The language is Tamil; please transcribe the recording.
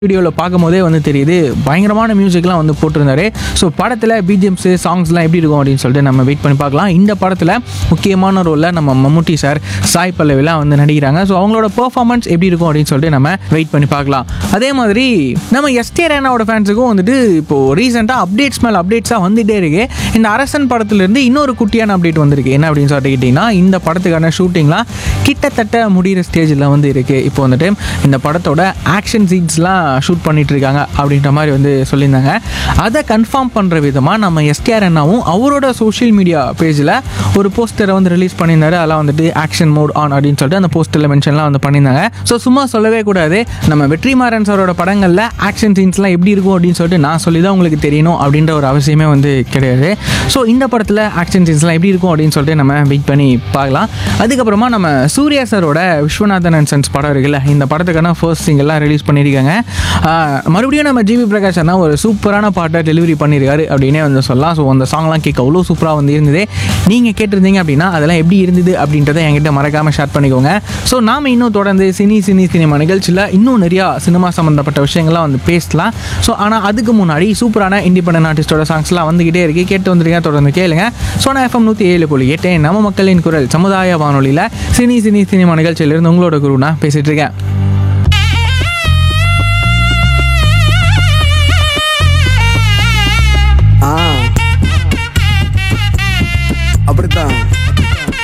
வீடியோவில் பார்க்கும்போதே வந்து தெரியுது பயங்கரமான மியூசிக்லாம் வந்து போட்டிருந்தாரு ஸோ படத்தில் பிஜிஎம்ஸு சாங்ஸ்லாம் எப்படி இருக்கும் அப்படின்னு சொல்லிட்டு நம்ம வெயிட் பண்ணி பார்க்கலாம் இந்த படத்தில் முக்கியமான ரோலில் நம்ம மம்முட்டி சார் சாய் பல்லவிலாம் வந்து நடிக்கிறாங்க ஸோ அவங்களோட பெர்ஃபார்மன்ஸ் எப்படி இருக்கும் அப்படின்னு சொல்லிட்டு நம்ம வெயிட் பண்ணி பார்க்கலாம் அதே மாதிரி நம்ம எஸ்டே ரேனாவோட ஃபேன்ஸுக்கும் வந்துட்டு இப்போது ரீசெண்டாக அப்டேட்ஸ் மேலே அப்டேட்ஸாக வந்துகிட்டே இருக்கு இந்த அரசன் படத்துலேருந்து இன்னொரு குட்டியான அப்டேட் வந்திருக்கு என்ன அப்படின்னு சொல்லிட்டு கேட்டிங்கன்னா இந்த படத்துக்கான ஷூட்டிங்லாம் கிட்டத்தட்ட முடிகிற ஸ்டேஜில் வந்து இருக்குது இப்போ வந்துட்டு இந்த படத்தோட ஆக்ஷன் சீன்ஸ்லாம் ஷூட் பண்ணிட்டு இருக்காங்க அப்படின்ற மாதிரி வந்து சொல்லியிருந்தாங்க அதை கன்ஃபார்ம் பண்ணுற விதமாக நம்ம எஸ்கேஆர் அண்ணாவும் அவரோட சோஷியல் மீடியா பேஜில் ஒரு போஸ்டரை வந்து ரிலீஸ் பண்ணியிருந்தாரு அதெல்லாம் வந்துட்டு ஆக்ஷன் மோட் ஆன் அப்படின்னு சொல்லிட்டு அந்த போஸ்டரில் மென்ஷன்லாம் வந்து பண்ணியிருந்தாங்க ஸோ சும்மா சொல்லவே கூடாது நம்ம வெற்றிமாறன் சாரோட படங்களில் ஆக்ஷன் சீன்ஸ்லாம் எப்படி இருக்கும் அப்படின்னு சொல்லிட்டு நான் சொல்லி தான் உங்களுக்கு தெரியணும் அப்படின்ற ஒரு அவசியமே வந்து கிடையாது ஸோ இந்த படத்தில் ஆக்ஷன் சீன்ஸ்லாம் எப்படி இருக்கும் அப்படின்னு சொல்லிட்டு நம்ம வெயிட் பண்ணி பார்க்கலாம் அதுக்கப்புறமா நம்ம சூர்யா சாரோட விஸ்வநாதன் அண்ட் சன்ஸ் படம் இருக்குல்ல இந்த படத்துக்கான ஃபர்ஸ்ட் சிங்கெல்லாம் ரிலீஸ் பண்ணியிருக்காங்க ஆஹ் மறுபடியும் நம்ம ஜிவி பிரகாஷ் அண்ணா ஒரு சூப்பரான பாட்டை டெலிவரி பண்ணியிருக்காரு அப்படின்னே வந்து சொல்லலாம் ஸோ அந்த சாங்லாம் கேட்க அவ்வளோ சூப்பராக வந்து இருந்தது நீங்கள் கேட்டிருந்தீங்க அப்படின்னா அதெல்லாம் எப்படி இருந்தது அப்படின்றத என்கிட்ட மறக்காமல் ஷேர் பண்ணிக்கோங்க ஸோ நாம் இன்னும் தொடர்ந்து சினி சினி சினிமா நிகழ்ச்சியில் இன்னும் நிறையா சினிமா சம்மந்தப்பட்ட விஷயங்கள்லாம் வந்து பேசலாம் ஸோ ஆனால் அதுக்கு முன்னாடி சூப்பரான இண்டிபெண்டன்ட் ஆர்டிஸ்டோட சாங்ஸ்லாம் வந்துக்கிட்டே இருக்கு கேட்டு வந்துருங்க தொடர்ந்து கேளுங்க சோனா எஃப்எம் நூற்றி ஏழு புள்ளி எட்டு நம்ம மக்களின் குரல் சமுதாய வானொலியில் சினி சினி சினிமா நிகழ்ச்சியிலிருந்து உங்களோட குரு நான் பேசிகிட்டு இருக்கேன்